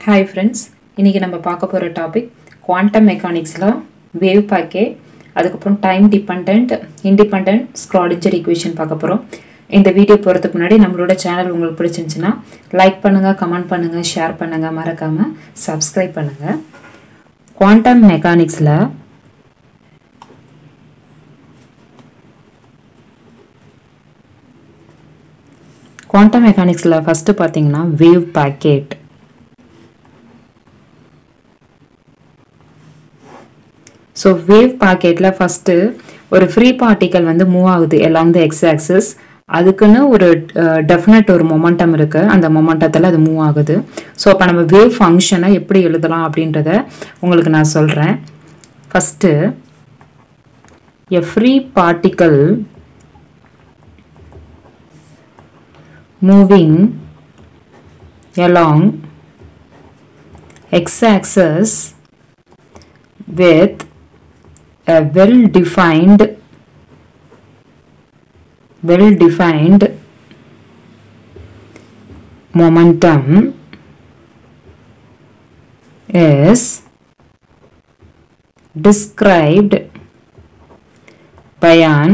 hi friends இன்றைக்கி நம்ம பார்க்க போகிற டாபிக் குவாண்டம் மெக்கானிக்ஸில் வேவ் பேக்கேட் அதுக்கப்புறம் time depend independent Schrodinger equation பார்க்க போகிறோம் இந்த வீடியோ போகிறதுக்கு முன்னாடி நம்மளோட சேனல் உங்களுக்கு பிடிச்சிருந்துச்சுன்னா லைக் பண்ணுங்கள் கமெண்ட் பண்ணுங்கள் ஷேர் பண்ணுங்கள் மறக்காமல் சப்ஸ்கிரைப் பண்ணுங்கள் குவாண்டம் மெக்கானிக்ஸில் குவாண்டம் மெக்கானிக்ஸில் ஃபஸ்ட்டு பார்த்தீங்கன்னா வேவ் பேக்கெட் ஸோ வேவ் பாக்கெட்டில் ஃபஸ்ட்டு ஒரு ஃப்ரீ பார்ட்டிக்கல் வந்து மூவ் ஆகுது எலாங் த எக்ஸ் ஆக்சஸ் அதுக்குன்னு ஒரு டெஃபினட் ஒரு மொமெண்டம் இருக்குது அந்த மொமெண்டத்தில் அது மூவ் ஆகுது ஸோ அப்போ நம்ம வேவ் ஃபங்க்ஷனை எப்படி எழுதலாம் அப்படின்றத உங்களுக்கு நான் சொல்கிறேன் first a free particle moving along x-axis with a well-defined well-defined momentum is described by an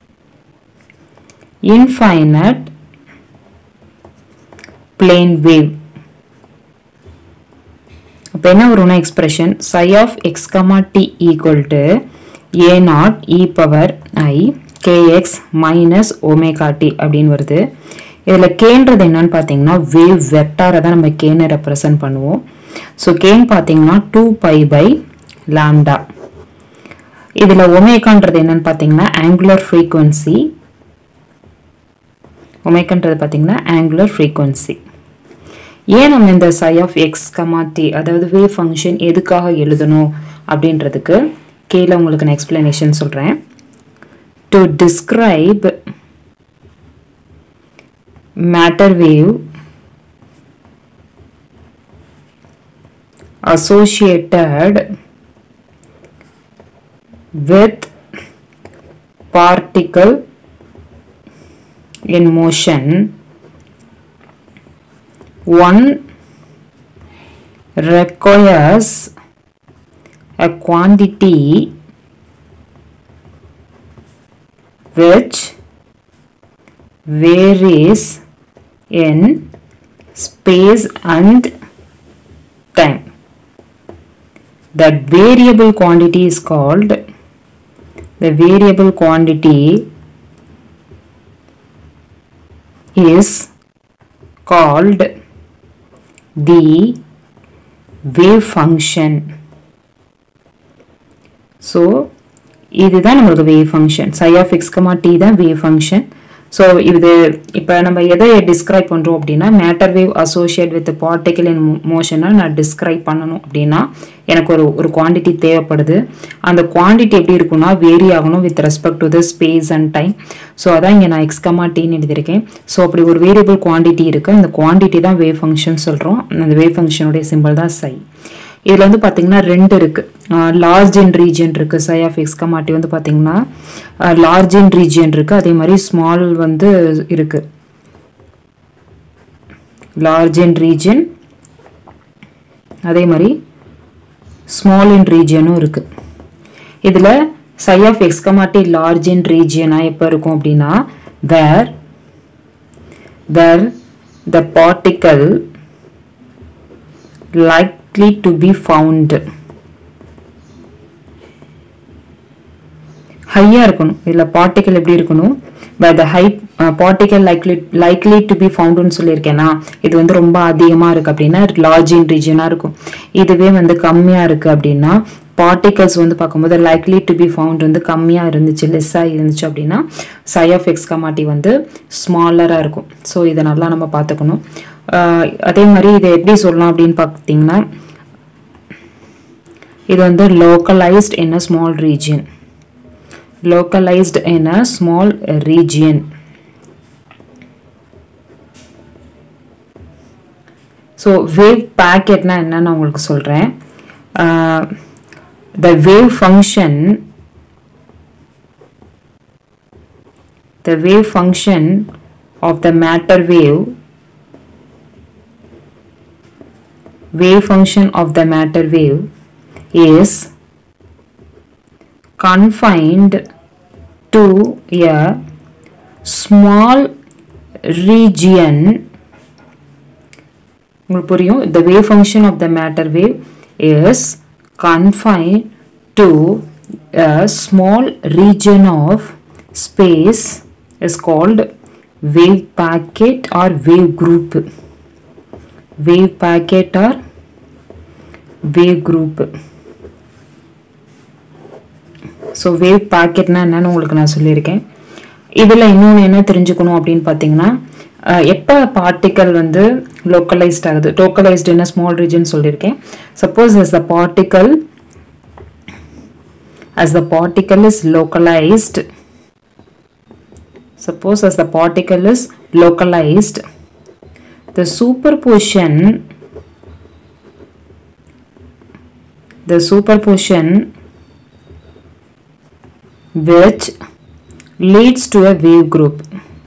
infinite plane wave அப்போ என்ன வரும்னா expression psi of X comma T equal to A naught E power I K X minus omega T அப்படின்னு வருது இதில் கேன்றது என்னன்னு பார்த்தீங்கன்னா wave வெக்டாரை தான் நம்ம கேனை ரெப்ரசன்ட் பண்ணுவோம் ஸோ கேன் பார்த்தீங்கன்னா டூ பை பை லாம்டா இதில் ஒமேகான்றது என்னன்னு பார்த்தீங்கன்னா ஆங்குலர் ஃப்ரீக்குவன்சி ஒமேக்கன்றது பார்த்தீங்கன்னா ஆங்குலர் ஃப்ரீக்குவன்சி ஏன் நம்ம இந்த psi of X comma T அதாவது வேவ் ஃபங்க்ஷன் எதுக்காக எழுதணும் அப்படின்றதுக்கு கீழே உங்களுக்கு நான் எக்ஸ்பிளனேஷன் சொல்கிறேன் to describe matter wave associated with particle in motion one requires a quantity which varies in space and time that variable quantity is called the variable quantity is called the wave function so இதுதான் நம்மளுக்கு wave function psi of X comma T தான் wave function so இது இப்போ நம்ம எதை describe பண்ணுறோம் அப்படின்னா matter wave associate with particle in மோஷனை நான் டிஸ்கிரைப் பண்ணணும் அப்படின்னா எனக்கு ஒரு ஒரு குவான்டிட்டி தேவைப்படுது அந்த குவான்டிட்டி எப்படி இருக்குன்னா வேரி ஆகணும் with respect to the space and time so அதான் இங்கே நான் எக்ஸ்கமா டின்னு எழுதியிருக்கேன் ஸோ அப்படி ஒரு வேரியபிள் குவான்டிட்டி இருக்குது அந்த குவான்டிட்டி தான் வேவ் ஃபங்க்ஷன் சொல்கிறோம் அந்த வேவ் ஃபங்க்ஷனுடைய சிம்பிள் தான் சை இதில் வந்து பார்த்தீங்கன்னா ரெண்டு இருக்குது லார்ஜ் இன் ரீஜியன் இருக்குது சை ஆஃப் எக்ஸ் கமாட்டி வந்து பார்த்தீங்கன்னா லார்ஜ் இன் ரீஜியன் இருக்குது அதே மாதிரி ஸ்மால் வந்து இருக்குது லார்ஜ் இன் ரீஜியன் அதே மாதிரி ஸ்மால் இன் ரீஜியனும் இருக்குது இதில் psi of X comma T large in ரீஜியனாக எப்போ இருக்கும் அப்படின்னா where where the particle like likely to be found ஹையாக இருக்கணும் இதில் பார்ட்டிக்கல் எப்படி இருக்கணும் by the high particle likely likely to be ஃபவுண்டுன்னு சொல்லியிருக்கேன்னா இது வந்து ரொம்ப அதிகமாக இருக்குது அப்படின்னா லார்ஜ் இன் ரீஜனாக இருக்கும் இதுவே வந்து கம்மியாக இருக்குது அப்படின்னா பார்ட்டிகல்ஸ் வந்து பார்க்கும்போது லைக்லி டு பி ஃபவுண்ட் வந்து கம்மியாக இருந்துச்சு லெஸ்ஸாக இருந்துச்சு அப்படின்னா சை ஆஃப் எக்ஸ் கமாட்டி வந்து ஸ்மாலராக இருக்கும் ஸோ இதை நல்லா நம்ம பார்த்துக்கணும் அதே மாதிரி இதை எப்படி சொல்லலாம் அப்படின்னு பார்த்தீங்கன்னா இது வந்து localized in a small region localized in a small region so wave பேக்கெட்னா என்னன்னு உங்களுக்கு சொல்கிறேன் the wave function the wave function of the matter wave wave function of the matter wave is confined to a small region உங்களுக்கு புரியும் the wave function of the matter wave is confined to a small region of space is called wave packet or wave group wave packet or wave group so wave பாக்கெட்னா என்னன்னு உங்களுக்கு நான் சொல்லியிருக்கேன் இதில் இன்னொன்று என்ன தெரிஞ்சுக்கணும் அப்படின்னு பார்த்தீங்கன்னா எப்போ பார்ட்டிக்கல் வந்து லோக்கலைஸ்ட் ஆகுது லோக்கலைஸ்டு என்ன ஸ்மால் ரீஜன் சொல்லியிருக்கேன் suppose as the particle as the particle is localized suppose as the particle is localized the superposition the superposition which leads to a wave group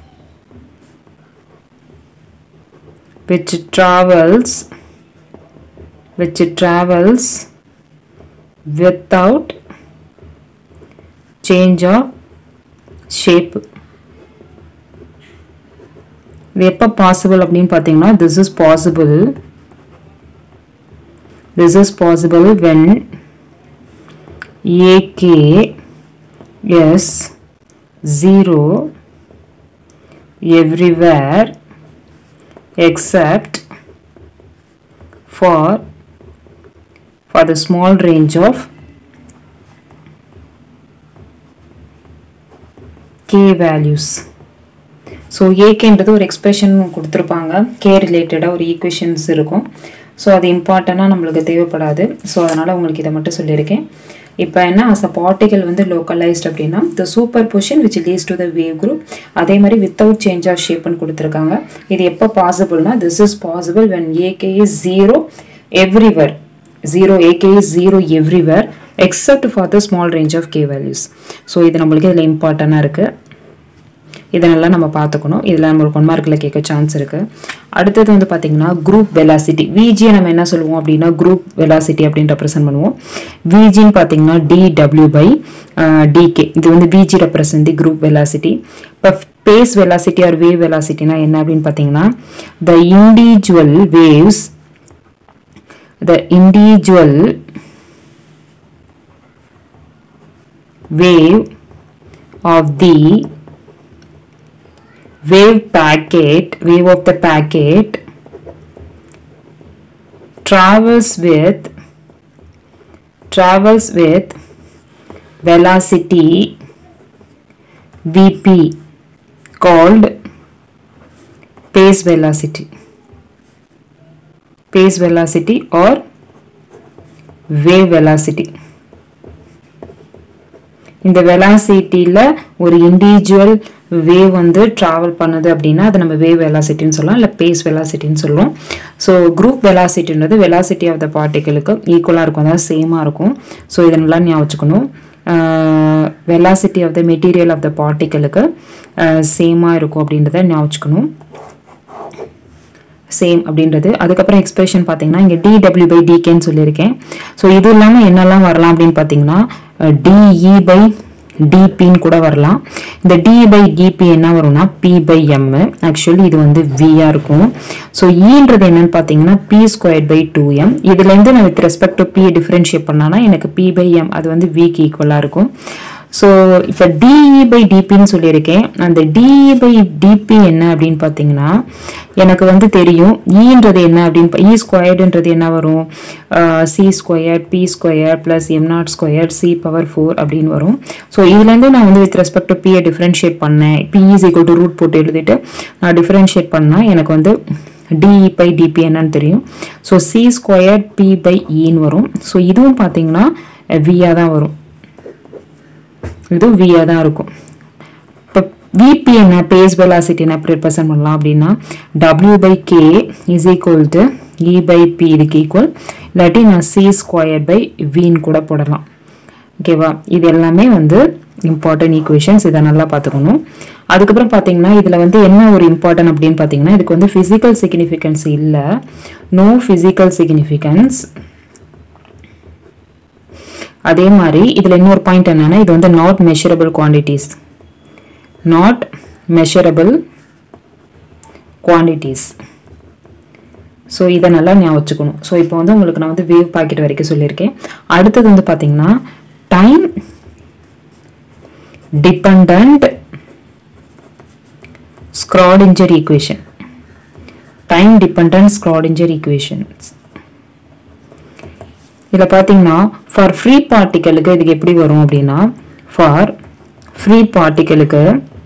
which travels which travels without change of shape இது எப்போ possible அப்படின்னு பார்த்தீங்கன்னா this is possible this is possible when A K is zero everywhere except for for the small range of k values so ஏகேன்றது ஒரு expression கொடுத்துருப்பாங்க K ரிலேட்டடாக ஒரு equations இருக்கும் ஸோ அது இம்பார்ட்டண்ட்டாக நம்மளுக்கு தேவைப்படாது ஸோ அதனால் உங்களுக்கு இதை மட்டும் சொல்லியிருக்கேன் இப்போ என்ன அஸ் அ பார்ட்டிகல் வந்து லோக்கலைஸ்ட் அப்படின்னா the superposition which leads to the wave group அதே மாதிரி வித்தவுட் சேஞ்ச் ஆஃப் ஷேப்னு கொடுத்துருக்காங்க இது எப்போ பாசிபிள்னா this is possible when A K is zero everywhere zero A K is zero everywhere except for the small range of K values so இது நம்மளுக்கு இதில் இம்பார்ட்டண்ட்டாக இருக்குது இதெல்லாம் நம்ம பார்த்துக்கணும் இதில் நம்மளுக்கு ஒன் மார்க்கில் கேட்க சான்ஸ் இருக்குது அடுத்தது வந்து பார்த்தீங்கன்னா குரூப் வெலாசிட்டி விஜியை நம்ம என்ன சொல்லுவோம் அப்படின்னா குரூப் வெலாசிட்டி அப்படின்னு ரெப்ரசென்ட் பண்ணுவோம் விஜின்னு பார்த்தீங்கன்னா டிடபிள்யூ பை டிகே இது வந்து V G represent the group velocity இப்போ பேஸ் வெலாசிட்டி ஆர் வேவ் வெலாசிட்டினா என்ன அப்படின்னு பார்த்தீங்கன்னா the individual waves the individual wave of the wave packet wave of the packet travels with travels with velocity vp called pace velocity pace velocity or wave velocity இந்த வெலாசிட்டியில் ஒரு individual wave வந்து travel பண்ணுது அப்படின்னா அது நம்ம wave வெலாசிட்டின்னு சொல்லலாம் இல்லை phase வெலாசிட்டின்னு சொல்லுவோம் ஸோ குரூப் வெலாசிட்டின்றது வெலாசிட்டி ஆஃப் த பார்ட்டிகளுக்கு ஈக்குவலாக இருக்கும் அதாவது சேமாக இருக்கும் ஸோ இதை நல்லா ஞாபகம் வச்சுக்கணும் velocity of the material of the பார்ட்டிகளுக்கு சேமாக இருக்கும் அப்படின்றத ஞாபகம் வச்சுக்கணும் சேம் அப்படின்றது அதுக்கப்புறம் எக்ஸ்பிரஷன் பார்த்தீங்கன்னா இங்கே டிடபிள்யூ பை டிகேன்னு சொல்லியிருக்கேன் ஸோ இது இல்லாமல் என்னெல்லாம் வரலாம் அப்படின்னு பார்த்தீங்கன்னா டிஇ பை டிபின்னு கூட வரலாம் இந்த டி பை டிபி என்ன வரும்னா பி பை எம் ஆக்சுவலி இது வந்து வியாக இருக்கும் ஸோ ஈன்றது என்னன்னு பார்த்தீங்கன்னா P square by two M இதுலேருந்து நான் with respect to P differentiate பண்ணானா எனக்கு பி பை எம் அது வந்து விக்கு ஈக்குவலாக இருக்கும் ஸோ இப்போ டிஇ பை டிபின்னு சொல்லியிருக்கேன் அந்த டிஇ பை டிபி என்ன அப்படின்னு பார்த்தீங்கன்னா எனக்கு வந்து தெரியும் ஈன்றது என்ன அப்படின்னு இ ஸ்கொயர்டுன்றது என்ன வரும் C square P square plus M naught square C power four அப்படின்னு வரும் ஸோ இதுலேருந்து நான் வந்து வித் ரெஸ்பெக்ட் டு பியை டிஃப்ரென்ஷியேட் பண்ணேன் P is equal to root போட்டு எழுதிட்டு நான் டிஃப்ரென்ஷியேட் பண்ணால் எனக்கு வந்து டிஇ பை டிபி என்னன்னு தெரியும் so C square P by இன்னு வரும் ஸோ இதுவும் பார்த்தீங்கன்னா வியாக தான் வரும் இதுவும் வியாக தான் இருக்கும் இப்போ விபி என்ன பேஸ் வெலாசிட்டி என்ன எப்படி ரெப்ரசென்ட் பண்ணலாம் அப்படின்னா W by K is equal to E by P இதுக்கு ஈக்குவல் இல்லாட்டி நான் சி ஸ்கொயர் பை வின்னு கூட போடலாம் ஓகேவா இது எல்லாமே வந்து இம்பார்ட்டன்ட் ஈக்குவேஷன்ஸ் இதை நல்லா பார்த்துக்கணும் அதுக்கப்புறம் பார்த்தீங்கன்னா இதில் வந்து என்ன ஒரு இம்பார்ட்டன்ட் அப்படின்னு பார்த்தீங்கன்னா இதுக்கு வந்து ஃபிசிக்கல் சிக்னிஃபிகன்ஸ் இல்லை நோ ஃபிசிக்கல் சிக்னிஃபிகன்ஸ் அதே மாதிரி இதில் இன்னொரு பாயிண்ட் என்னன்னா இது வந்து not measurable quantities not measurable quantities so இதை நல்லா ஞாபகம் வச்சுக்கணும் ஸோ இப்போ வந்து உங்களுக்கு நான் வந்து வேவ் பாக்கெட் வரைக்கும் சொல்லியிருக்கேன் அடுத்தது வந்து பார்த்தீங்கன்னா time depend Schrodinger equation time depend Schrodinger equations இதில் பார்த்தீங்கன்னா ஃபார் ஃப்ரீ பார்ட்டிக்கலுக்கு இதுக்கு எப்படி வரும் அப்படின்னா ஃபார் ஃப்ரீ பார்ட்டிக்கலுக்கு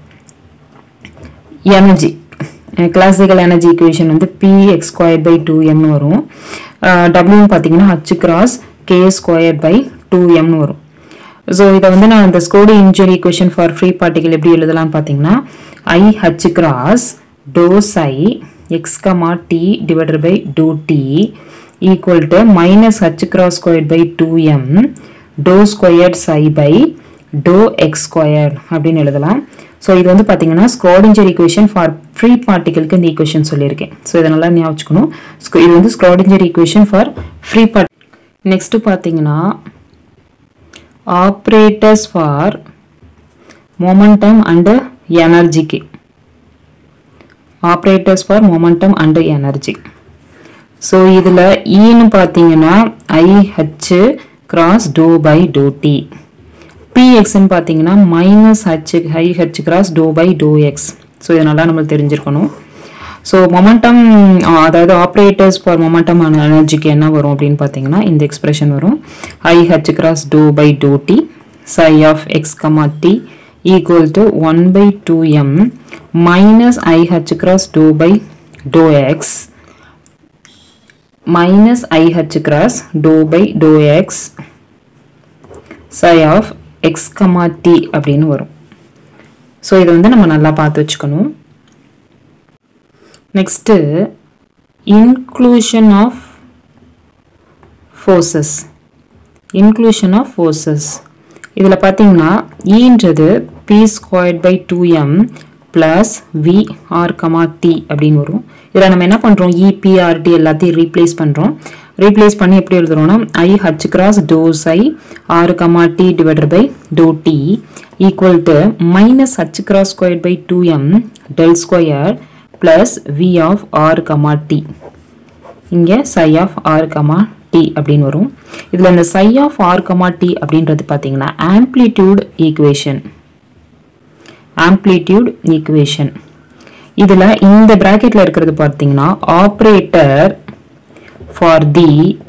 எனர்ஜி கிளாசிக்கல் எனர்ஜி ஈக்குவேஷன் வந்து P X square by two எம்னு வரும் டபிள்யூன்னு பார்த்தீங்கன்னா H cross K square by two எம்னு வரும் ஸோ இதை வந்து நான் இந்த Schrodinger equation for free particle எப்படி எழுதலாம்னு பார்த்தீங்கன்னா ஐ ஹச் கிராஸ் டோஸ் ஐ X comma D divided by two T equal to minus H cross square by two M டோ ஸ்கொயர்ட் சை பை டோ எக்ஸ் ஸ்கொயர் அப்படின்னு எழுதலாம் ஸோ இது வந்து பார்த்தீங்கன்னா ஸ்க்ராடிஞ்சர் ஈக்குவேஷன் ஃபார் ஃப்ரீ பார்ட்டிகளுக்கு இந்த ஈக்குவேஷன் சொல்லியிருக்கேன் ஸோ இதை நல்லா ஞாபகம் வச்சுக்கணும் இது வந்து Schrodinger equation for free part next பார்த்தீங்கன்னா ஆப்ரேட்டர்ஸ் ஃபார் மொமெண்டம் அண்ட் எனர்ஜிக்கு operators for momentum and energy so இதில் ஈன்னு பார்த்தீங்கன்னா ஐஹெச் கிராஸ் டோ பை டோ டி பிஎக்ஸ்ன்னு பார்த்தீங்கன்னா minus H high H cross டோ பை டோ எக்ஸ் ஸோ இதனால நம்மளுக்கு தெரிஞ்சிருக்கணும் ஸோ மொமெண்டம் அதாவது ஆப்ரேட்டர்ஸ் ஃபார் மொமெண்டம் எனர்ஜிக்கு என்ன வரும் அப்படின்னு பார்த்தீங்கன்னா இந்த எக்ஸ்பிரஷன் வரும் ஐ ஹெச் கிராஸ் டோ பை டோ T psi of X comma T equal to one by two M minus I H cross டோ பை டோ X minus I H cross டோ பை டோ X psi of X comma D அப்படின்னு வரும் so இதை வந்து நம்ம நல்லா பார்த்து வச்சுக்கணும் next inclusion of forces inclusion of forces இதில் பார்த்தீங்கன்னா ஈன்றது P squared by two M plus V R comma D அப்படின்னு வரும் இதில் நம்ம என்ன பண்ணுறோம் இபிஆர்டி எல்லாத்தையும் ரீப்ளேஸ் பண்ணுறோம் ரீப்ளேஸ் பண்ணி எப்படி எழுதுறோம்னா ஐ ஹச் கிராஸ் டோஸ் ஐ ஆறு கமா டி டிவைடட் பை டோ t equal to minus H cross square by two m del square plus v of r comma t இங்கே psi of r comma D அப்படின்னு வரும் இதில் இந்த psi of r comma t அப்படின்றது பார்த்தீங்கன்னா amplitude equation amplitude equation இதில் இந்த ப்ராக்கெட்டில் இருக்கிறது பார்த்தீங்கன்னா operator for the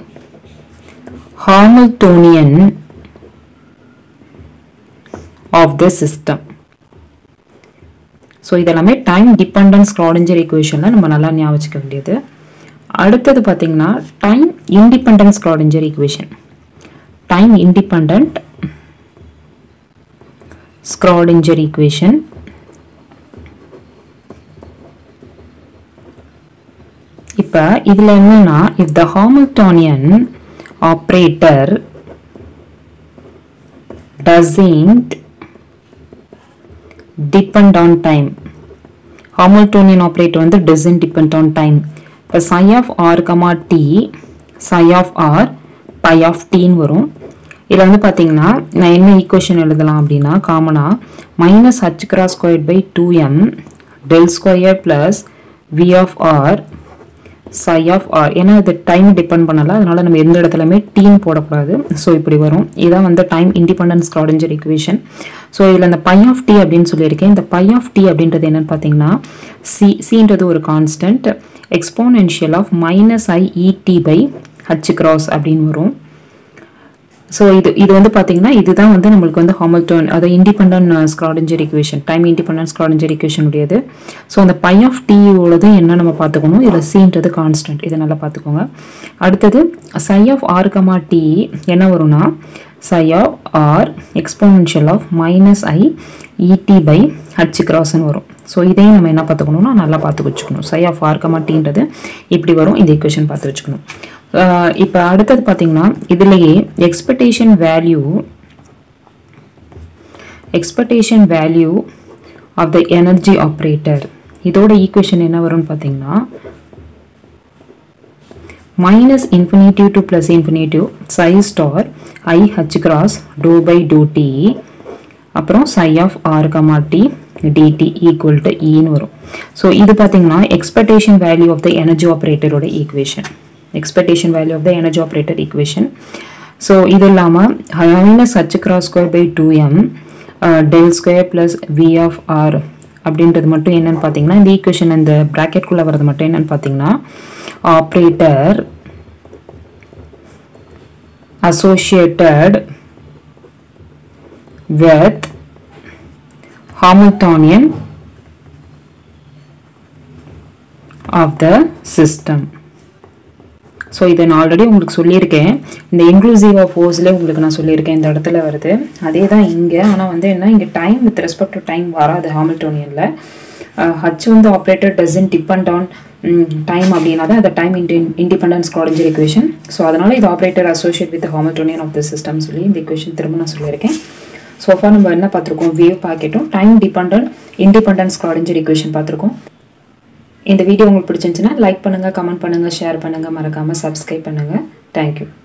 Hamiltonian of the system so இதெல்லாமே டைம் டிபெண்டன்ஸ் ஸ்க்ராடிஞ்சர் ஈக்குவேஷனில் நம்ம நல்லா ஞாபகம் வச்சுக்க வேண்டியது அடுத்தது பார்த்தீங்கன்னா time independence Schrodinger equation time independent Schrodinger equation இப்போ இதில் என்னன்னா if the Hamiltonian operator doesn't depend on time Hamiltonian operator வந்து doesn't depend on time இப்போ psi of r கமா t psi of r pi of tன்னு வரும் இதில் வந்து பார்த்தீங்கன்னா நான் என்ன ஈக்குவேஷன் எழுதலாம் அப்படின்னா காமனாக minus H cross square by two m del square plus v of r psi of r ஏன்னா இது டைம் டிபெண்ட் பண்ணல அதனால நம்ம எந்த இடத்துலையுமே டீம் போடக்கூடாது ஸோ இப்படி வரும் இதான் வந்து time independence Schrodinger equation so இதில் இந்த பை ஆஃப் டி அப்படின்னு சொல்லியிருக்கேன் இந்த பை ஆஃப் டி அப்படின்றது என்னன்னு பார்த்தீங்கன்னா சி சின்றது ஒரு constant exponential of minus i E t by H cross அப்படின்னு வரும் ஸோ இது இது வந்து பார்த்தீங்கன்னா இதுதான் வந்து நம்மளுக்கு வந்து ஹாமில்டோன் அது independent Schrodinger equation time independent Schrodinger equation உடையது ஸோ அந்த பை ஆஃப் டீயோடது என்ன நம்ம பார்த்துக்கணும் இதில் சீன்றது கான்ஸ்டன்ட் இதை நல்லா பார்த்துக்கோங்க அடுத்தது psi of r comma t என்ன வரும்னா psi of r exponential of minus i E t by H கிராஸ்ன்னு வரும் ஸோ இதையும் நம்ம என்ன பார்த்துக்கணும்னா நல்லா பார்த்து வச்சுக்கணும் சை ஆஃப் ஆர் கமா டீன்றது இப்படி வரும் இந்த ஈக்குவேஷன் பார்த்து வச்சுக்கணும் இப்போ அடுத்தது பார்த்தீங்கன்னா இதுலேயே expectation value expectation value of the energy operator இதோட ஈக்குவேஷன் என்ன வரும்னு பார்த்தீங்கன்னா minus infinitive to plus infinitive psi star i h cross dou by dou t அப்புறம் psi of r comma t dt equal to e ன்னு வரும் so இது பார்த்தீங்கன்னா expectation value of the energy ஆப்ரேட்டரோட equation expectation value of the energy operator equation so இது இல்லாமல் minus H cross square by two m del square plus v of r அப்படின்றது மட்டும் என்னன்னு பார்த்தீங்கன்னா இந்த ஈக்குவேஷன் இந்த ப்ராக்கெட்குள்ளே வர்றது மட்டும் என்னன்னு பார்த்தீங்கன்னா operator associated with Hamiltonian of the system so இதை நான் ஆல்ரெடி உங்களுக்கு சொல்லியிருக்கேன் இந்த இன்க்ளூசிவ் ஆஃப் ஃபோர்ஸ்லேயே உங்களுக்கு நான் சொல்லியிருக்கேன் இந்த இடத்துல வருது அதே தான் இங்கே ஆனால் வந்து என்ன இங்கே time with respect to time வராது ஹாமில்டோனியனில் ஹச் வந்து operator doesn't depend on time அப்படின்னா தான் அந்த டைம் இன்டி இண்டிபெண்டன்ஸ் க்ராடிஞ்சர் equation ஸோ அதனால் இது operator associate with Hamiltonian of the system சொல்லி இந்த equation திரும்ப நான் சொல்லியிருக்கேன் சோஃபா நம்ம என்ன பார்த்துருக்கோம் வேவ் பாக்கெட்டும் time depend independence Schrodinger equation பார்த்துருக்கோம் இந்த வீடியோ உங்களுக்கு பிடிச்சிருந்துச்சுன்னா லைக் பண்ணுங்கள் கமெண்ட் பண்ணுங்கள் ஷேர் பண்ணுங்கள் மறக்காமல் சப்ஸ்கிரைப் பண்ணுங்கள் தேங்க்யூ